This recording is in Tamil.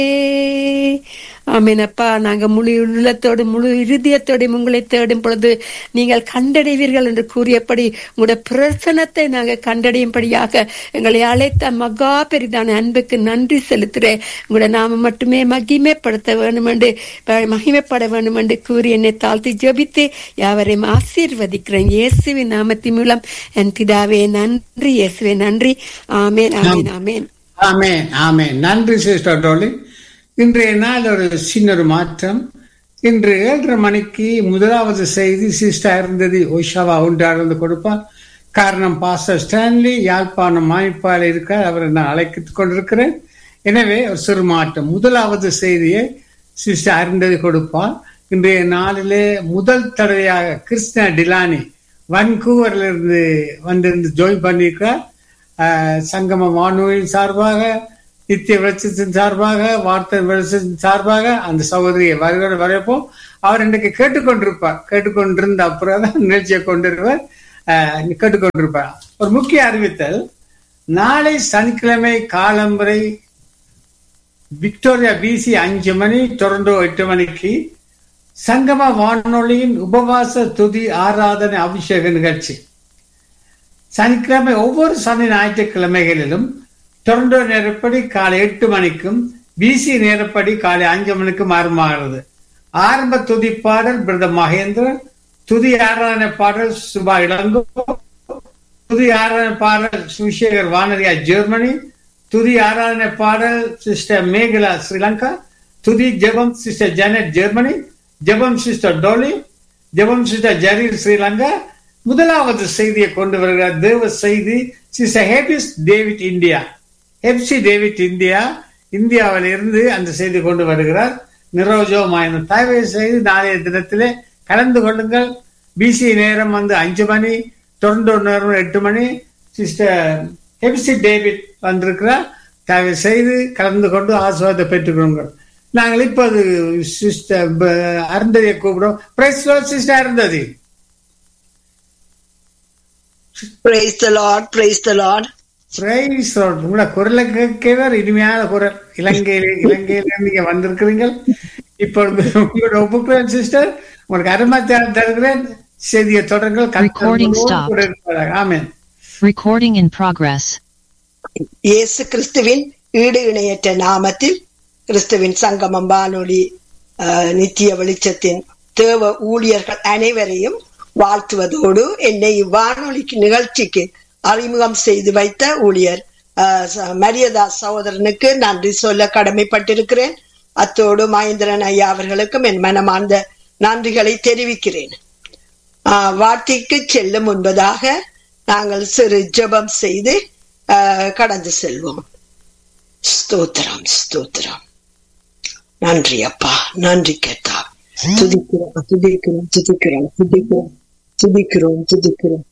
ஆமீனப்பா நாங்க முழு உள்ளத்தோடு முழு இருதயத்தோடு உங்களை தேடும் பொழுது நீங்கள் கண்டடைவீர்கள் என்று கூறியபடி உங்களுடைய பிரசனத்தை நாங்க கண்டடையும்படியாக எங்களை அழைத்த மகா பெரிதான அன்புக்கு நன்றி செலுத்துறேன் உங்களுடைய நாம மட்டுமே மகிமைப்படுத்த வேண்டும் என்று மகிமைப்பட வேண்டும் என்று கூறி என்னை தாழ்த்தி ஜெபித்து யாவரையும் ஆசீர்வதிக்கிறேன் இயேசுவின் நாமத்தின் மூலம் என் பிதாவே நன்றி இயேசுவே நன்றி ஆமேன் ஆமேன் ஆமேன் ஆமேன் ஆமேன் நன்றி சிஸ்டர் டோலி இன்றைய நாள் ஒரு சின்ன ஒரு மாற்றம் இன்று ஏழரை மணிக்கு முதலாவது செய்தி சிஸ்டர் இருந்தது ஒஷாவா உண்டாருந்து கொடுப்பார் காரணம் பாஸ்டர் ஸ்டான்லி யாழ்ப்பாணம் மாய்ப்பால் இருக்கார் அவரை நான் அழைத்துக் கொண்டிருக்கிறேன் எனவே ஒரு சிறு மாற்றம் முதலாவது செய்தியை சிஸ்டர் அருந்ததி கொடுப்பார் இன்றைய நாளிலே முதல் தடவையாக கிருஷ்ணா டிலானி வன்கூவர்ல இருந்து வந்திருந்து ஜாயின் பண்ணியிருக்கார் சங்கம வானொலியின் சார்பாக நித்திய வெளிச்சத்தின் சார்பாக வார்த்தை வெளிச்சத்தின் சார்பாக அந்த சகோதரியை வருகிற வரைப்போம் அவர் இன்றைக்கு கேட்டுக்கொண்டிருப்பார் கேட்டுக்கொண்டிருந்த அப்புறம் தான் நிகழ்ச்சியை கொண்டிருப்பார் கேட்டுக்கொண்டிருப்பார் ஒரு முக்கிய அறிவித்தல் நாளை சனிக்கிழமை காலம்பரை விக்டோரியா பிசி அஞ்சு மணி டொரண்டோ எட்டு மணிக்கு சங்கம வானொலியின் உபவாச துதி ஆராதனை அபிஷேக நிகழ்ச்சி சனிக்கிழமை ஒவ்வொரு சனி ஞாயிற்றுக்கிழமைகளிலும் டொரண்டோ நேரப்படி காலை எட்டு மணிக்கும் பிசி நேரப்படி காலை அஞ்சு மணிக்கும் ஆரம்பமாகிறது ஆரம்ப துதி பாடல் பிரத மகேந்திரன் துதி ஆராதனை பாடல் சுபா இளங்கோ துதி ஆராதனை பாடல் சுஷேகர் வானரியா ஜெர்மனி துதி ஆராதனை பாடல் சிஸ்டர் மேகலா ஸ்ரீலங்கா துதி ஜெபம் சிஸ்டர் ஜெனட் ஜெர்மனி ஜெபம் சிஸ்டர் டோலி ஜெபம் சிஸ்டர் ஜரீர் ஸ்ரீலங்கா முதலாவது செய்தியை கொண்டு வருகிறார் தேவ செய்தி சிஸ்டர் ஹேபிஸ் David India Hepsi David India இந்தியாவில் இருந்து அந்த செய்தி கொண்டு வருகிறார் நிரோஜோமாயின தயவு செய்து நாளைய தினத்திலே கலந்து கொள்ளுங்கள் பிசி நேரம் வந்து அஞ்சு மணி டொரண்டோ நேரம் எட்டு மணி சிஸ்டர் ஹெப்சி டேவிட் வந்திருக்கிறார் தயவு செய்து கலந்து கொண்டு ஆசுவாதத்தை பெற்றுக்கொள்ளுங்கள் நாங்கள் இப்போது சிஸ்டர் அருந்ததியை கூப்பிடுவோம் praise sister Arundhati Praise the Lord, praise the Lord. Praise உங்களோட குரலை கேட்கவே ஒரு இனிமையான குரல் இலங்கையில இலங்கையில நீங்க வந்திருக்கிறீங்க இப்பொழுது உங்களோட ஒப்புக்கிறேன் சிஸ்டர் உங்களுக்கு அருமை தருகிறேன் செய்தியை தொடர்கள் Recording stopped. Amen Recording in progress. இயேசு கிறிஸ்துவின் ஈடு இணையற்ற நாமத்தில் கிறிஸ்துவின் சங்கமம் வானொலி அஹ், நித்திய வெளிச்சத்தின் தேவ ஊழியர்கள் அனைவரையும் வாழ்த்துவதோடு என்னை இவ்வானொலிக்கு நிகழ்ச்சிக்கு அறிமுகம் செய்து வைத்த ஊழியர் அஹ், ச- மரியதா சகோதரனுக்கு நன்றி சொல்ல கடமைப்பட்டிருக்கிறேன் அத்தோடு மகேந்திரன் ஐயா அவர்களுக்கும் என் மனமார்ந்த நன்றிகளை தெரிவிக்கிறேன் ஆஹ் வார்த்தைக்கு செல்லும் முன்பதாக நாங்கள் சிறு ஜெபம் செய்து ஆஹ் கடந்து செல்வோம் ஸ்தோத்திரம் ஸ்தோத்திரம் நன்றி அப்பா நன்றி கேட்டா துதிக்கிறோம் துதிக்கிறோம் துதிக்கிறோம் துதிக்கிறோம் துதிக்கிறோம் துதிக்கிறோம்